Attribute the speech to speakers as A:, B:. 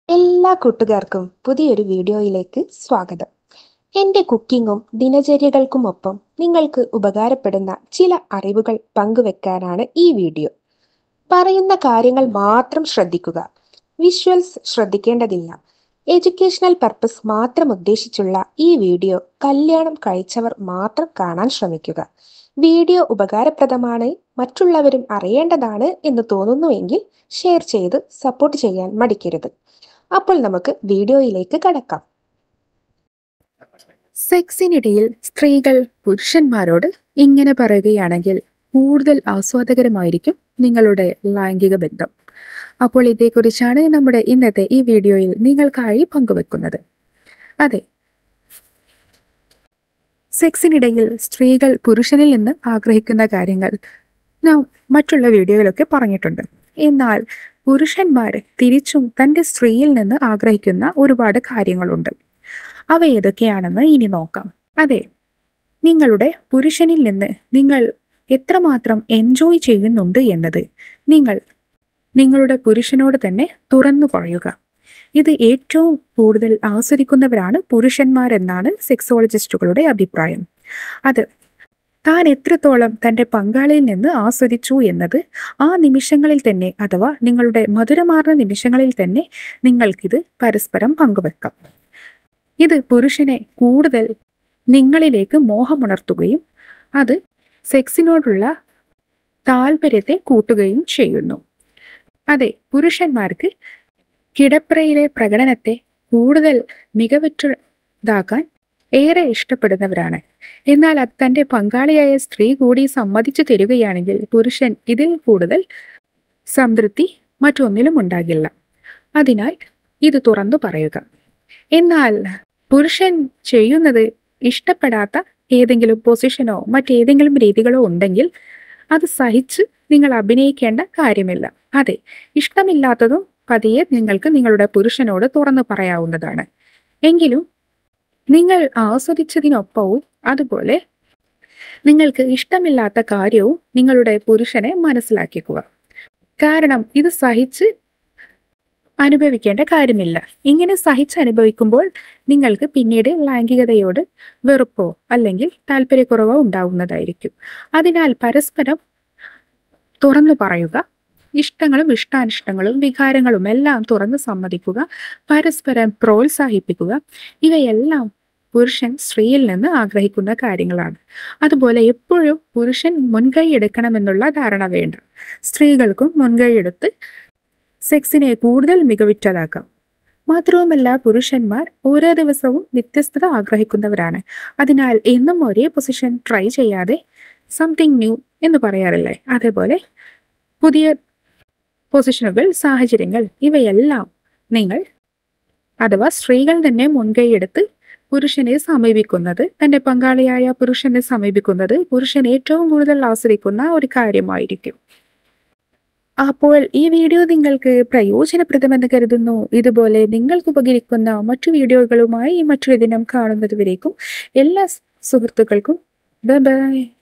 A: എല്ലാ കൂട്ടുകാർക്കും പുതിയൊരു വീഡിയോയിലേക്ക് സ്വാഗതം എൻ്റെ കുക്കിങ്ങും ദിനചര്യകൾക്കുമൊപ്പം നിങ്ങൾക്ക് ഉപകാരപ്പെടുന്ന ചില അറിവുകൾ പങ്കുവെക്കാനാണ് ഈ വീഡിയോ പറയുന്ന കാര്യങ്ങൾ മാത്രം ശ്രദ്ധിക്കുക വിഷ്വൽസ് ശ്രദ്ധിക്കേണ്ടതില്ല എഡ്യൂക്കേഷണൽ പർപ്പസ് മാത്രം ഉദ്ദേശിച്ചുള്ള ഈ വീഡിയോ കല്യാണം കഴിച്ചവർ മാത്രം കാണാൻ ശ്രമിക്കുക വീഡിയോ ഉപകാരപ്രദമാണ് മറ്റുള്ളവരും അറിയേണ്ടതാണ് എന്ന് തോന്നുന്നുവെങ്കിൽ ഷെയർ ചെയ്ത് സപ്പോർട്ട് ചെയ്യാൻ മടിക്കരുത് അപ്പോൾ നമുക്ക് വീഡിയോയിലേക്ക് കടക്കാം
B: സെക്സിനിടയിൽ സ്ത്രീകൾ പുരുഷന്മാരോട് ഇങ്ങനെ പറയുകയാണെങ്കിൽ കൂടുതൽ ആസ്വാദകരമായിരിക്കും നിങ്ങളുടെ ലൈംഗിക ബന്ധം അപ്പോൾ ഇതേക്കുറിച്ചാണ് നമ്മുടെ ഇന്നത്തെ ഈ വീഡിയോയിൽ നിങ്ങൾക്കായി പങ്കുവെക്കുന്നത് അതെ സെക്സിനിടയിൽ സ്ത്രീകൾ പുരുഷനിൽ നിന്ന് ആഗ്രഹിക്കുന്ന കാര്യങ്ങൾ നാം മറ്റുള്ള വീഡിയോയിലൊക്കെ പറഞ്ഞിട്ടുണ്ട് എന്നാൽ പുരുഷന്മാർ തിരിച്ചും തന്റെ സ്ത്രീയിൽ നിന്ന് ആഗ്രഹിക്കുന്ന ഒരുപാട് കാര്യങ്ങളുണ്ട് അവ ഏതൊക്കെയാണെന്ന് ഇനി നോക്കാം അതെ നിങ്ങളുടെ പുരുഷനിൽ നിന്ന് നിങ്ങൾ എത്രമാത്രം എൻജോയ് ചെയ്യുന്നുണ്ട് എന്നത് നിങ്ങൾ നിങ്ങളുടെ പുരുഷനോട് തന്നെ തുറന്നു പറയുക ഇത് ഏറ്റവും കൂടുതൽ ആസ്വദിക്കുന്നവരാണ് പുരുഷന്മാരെന്നാണ് സെക്സോളജിസ്റ്റുകളുടെ അഭിപ്രായം അത് താൻ എത്രത്തോളം തന്റെ പങ്കാളിയിൽ നിന്ന് ആസ്വദിച്ചു എന്നത് ആ നിമിഷങ്ങളിൽ തന്നെ അഥവാ നിങ്ങളുടെ മധുരമാർന്ന നിമിഷങ്ങളിൽ തന്നെ നിങ്ങൾക്കിത് പരസ്പരം പങ്കുവെക്കാം ഇത് പുരുഷനെ കൂടുതൽ നിങ്ങളിലേക്ക് മോഹമുണർത്തുകയും അത് സെക്സിനോടുള്ള താല്പര്യത്തെ കൂട്ടുകയും ചെയ്യുന്നു അതെ പുരുഷന്മാർക്ക് കിടപ്പറയിലെ പ്രകടനത്തെ കൂടുതൽ മികവുറ്റതാക്കാൻ ഏറെ ഇഷ്ടപ്പെടുന്നവരാണ് എന്നാൽ അത് തന്റെ പങ്കാളിയായ സ്ത്രീ കൂടി സമ്മതിച്ചു തരികയാണെങ്കിൽ പുരുഷൻ ഇതിൽ കൂടുതൽ സംതൃപ്തി മറ്റൊന്നിലും ഉണ്ടാകില്ല അതിനാൽ ഇത് തുറന്നു പറയുക എന്നാൽ പുരുഷൻ ചെയ്യുന്നത് ഇഷ്ടപ്പെടാത്ത ഏതെങ്കിലും പൊസിഷനോ മറ്റേതെങ്കിലും രീതികളോ ഉണ്ടെങ്കിൽ അത് സഹിച്ച് നിങ്ങൾ അഭിനയിക്കേണ്ട കാര്യമില്ല അതെ ഇഷ്ടമില്ലാത്തതും പതിയെ നിങ്ങൾക്ക് നിങ്ങളുടെ പുരുഷനോട് തുറന്നു പറയാവുന്നതാണ് എങ്കിലും നിങ്ങൾ ആസ്വദിച്ചതിനൊപ്പവും അതുപോലെ നിങ്ങൾക്ക് ഇഷ്ടമില്ലാത്ത കാര്യവും നിങ്ങളുടെ പുരുഷനെ മനസ്സിലാക്കിക്കുക കാരണം ഇത് സഹിച്ച് അനുഭവിക്കേണ്ട കാര്യമില്ല ഇങ്ങനെ സഹിച്ച് അനുഭവിക്കുമ്പോൾ നിങ്ങൾക്ക് പിന്നീട് ലൈംഗികതയോട് വെറുപ്പോ അല്ലെങ്കിൽ താല്പര്യക്കുറവോ ഉണ്ടാവുന്നതായിരിക്കും അതിനാൽ പരസ്പരം തുറന്നു പറയുക ഇഷ്ടങ്ങളും ഇഷ്ടാനിഷ്ടങ്ങളും വികാരങ്ങളും എല്ലാം തുറന്ന് സമ്മതിക്കുക പരസ്പരം പ്രോത്സാഹിപ്പിക്കുക ഇവയെല്ലാം പുരുഷൻ സ്ത്രീയിൽ നിന്ന് ആഗ്രഹിക്കുന്ന കാര്യങ്ങളാണ് അതുപോലെ എപ്പോഴും പുരുഷൻ മുൻകൈ എടുക്കണമെന്നുള്ള ധാരണ വേണ്ട സ്ത്രീകൾക്കും മുൻകൈ എടുത്ത് സെക്സിനെ കൂടുതൽ മികവുറ്റതാക്കാം മാത്രവുമല്ല പുരുഷന്മാർ ഓരോ ദിവസവും വ്യത്യസ്തത ആഗ്രഹിക്കുന്നവരാണ് അതിനാൽ എന്നും ഒരേ പൊസിഷൻ ട്രൈ ചെയ്യാതെ സംതിങ് ന്യൂ എന്ന് പറയാറില്ലേ അതേപോലെ പുതിയ പൊസിഷനുകൾ സാഹചര്യങ്ങൾ ഇവയെല്ലാം നിങ്ങൾ അഥവാ സ്ത്രീകൾ തന്നെ മുൻകൈയെടുത്ത് പുരുഷനെ സമീപിക്കുന്നത് തന്റെ പങ്കാളിയായ പുരുഷനെ സമീപിക്കുന്നത് പുരുഷൻ ഏറ്റവും കൂടുതൽ ആസ്വദിക്കുന്ന ഒരു കാര്യമായിരിക്കും അപ്പോൾ ഈ വീഡിയോ നിങ്ങൾക്ക് പ്രയോജനപ്രദമെന്ന് കരുതുന്നു ഇതുപോലെ നിങ്ങൾക്ക് ഉപകരിക്കുന്ന മറ്റു വീഡിയോകളുമായി മറ്റൊരു ദിനം കാണുന്നത് വരേക്കും എല്ലാ സുഹൃത്തുക്കൾക്കും ബൈ ബൈ